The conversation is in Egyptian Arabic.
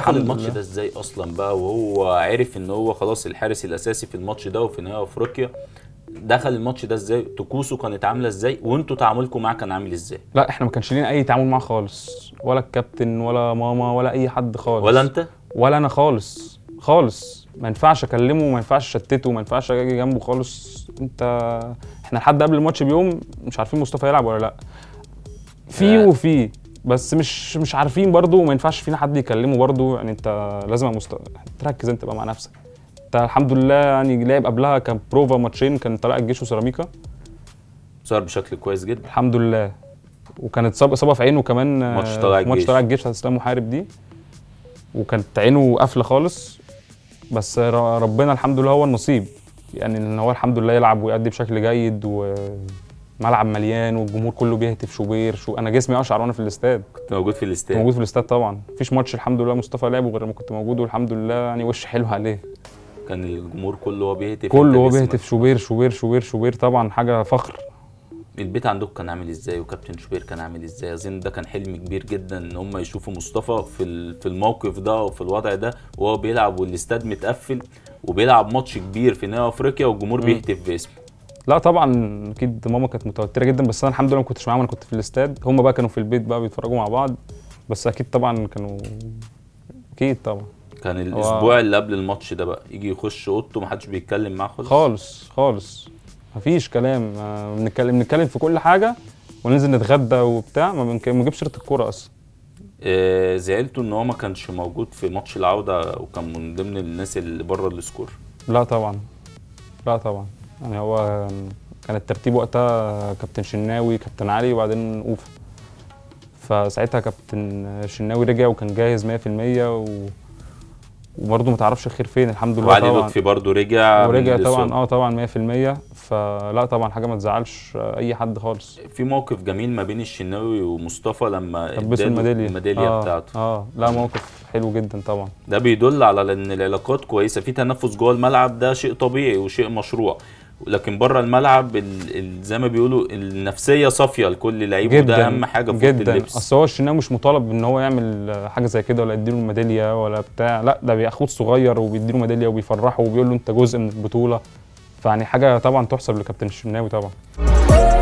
دخل الماتش ده ازاي اصلا بقى وهو عرف ان هو خلاص الحارس الاساسي في الماتش ده وفي نهائي افريقيا دخل الماتش ده ازاي طقوسه كانت عامله ازاي وانتوا تعاملكم معاه كان عامل ازاي لا احنا ما كانش لينا اي تعامل معاه خالص ولا الكابتن ولا ماما ولا اي حد خالص ولا انت ولا انا خالص خالص ما ينفعش اكلمه ما ينفعش اشتته ما ينفعش اجي جنبه خالص انت احنا لحد قبل الماتش بيوم مش عارفين مصطفى يلعب ولا لا في آه. وفي بس مش مش عارفين برضه وما ينفعش فينا حد يكلمه برضه يعني انت لازم مست... تركز انت بقى مع نفسك انت الحمد لله يعني لعب قبلها كان بروفا ماتشين كان طلائع الجيش وسيراميكا ظهر بشكل كويس جدا الحمد لله وكانت اصابه اصابه في عينه كمان آه، ماتش طلائع في ماتش الجيش. طلائع الجيش بتاعت اسلام محارب دي وكانت عينه قافله خالص بس ر- ربنا الحمد لله هو النصيب يعني ان هو الحمد لله يلعب ويأدي بشكل جيد وملعب مليان والجمهور كله بيهتف شوبير شو انا جسمي اشعر وانا في الاستاد كنت موجود في كنت الاستاد موجود في الاستاد طبعا مفيش ماتش الحمد لله مصطفى لعبه غير لما كنت موجود والحمد لله يعني وش حلو عليه كان الجمهور كله هو بيهتف كله أنت هو جسمك. بيهتف شوبير شوبير شوبير شوبير طبعا حاجه فخر البيت عندكم كان عامل ازاي وكابتن شوبير كان عامل ازاي اظن ده كان حلم كبير جدا ان هم يشوفوا مصطفى في ال- في الموقف ده وفي الوضع ده وهو بيلعب والاستاد متقفل وبيلعب ماتش كبير في نهائي افريقيا والجمهور مم. بيهتف باسمه لا طبعا اكيد ماما كانت متوتره جدا بس انا الحمد لله ما كنتش معاهم انا كنت في الاستاد هم بقى كانوا في البيت بقى بيتفرجوا مع بعض بس اكيد طبعا كانوا اكيد طبعا كان الاسبوع اللي قبل الماتش ده بقى يجي يخش اوضته محدش بيتكلم معاه خالص خالص خالص مفيش كلام آه، بنتكلم بنتكلم في كل حاجه وننزل نتغدى وبتاع ما بنك- ما بنجيبش سيره الكوره اصلا آه زعلتوا ان هو ما كانش موجود في ماتش العوده وكان من ضمن الناس اللي بره السكور لا طبعا لا طبعا يعني هو كان الترتيب وقتها كابتن شناوي كابتن علي وبعدين اوفا فساعتها كابتن شناوي رجع وكان جاهز 100% و... وبرضه ما تعرفش الخير فين الحمد لله وعلي طبعا لطفي برضه رجع من ورجع طبعا الإصابة. اه طبعا 100% فلا طبعا حاجه ما تزعلش اي حد خالص في موقف جميل ما بين الشناوي ومصطفى لما لبسوا اداله الميداليه الميداليه آه بتاعته اه لا موقف حلو جدا طبعا ده بيدل على ان العلاقات كويسه في تنافس جوه الملعب ده شيء طبيعي وشيء مشروع لكن بره الملعب ال- ال- زي ما بيقولوا النفسيه صافيه لكل لعيب وده جدا اهم حاجه في اوضه جدا اللبس اصل هو الشناوي مش مطالب ان هو يعمل حاجه زي كده ولا يديله الميداليه ولا بتاع لا ده بياخد صغير وبيديله ميداليه وبيفرحه وبيقول له انت جزء من البطوله فيعني حاجه طبعا تحسب لكابتن الشناوي طبعا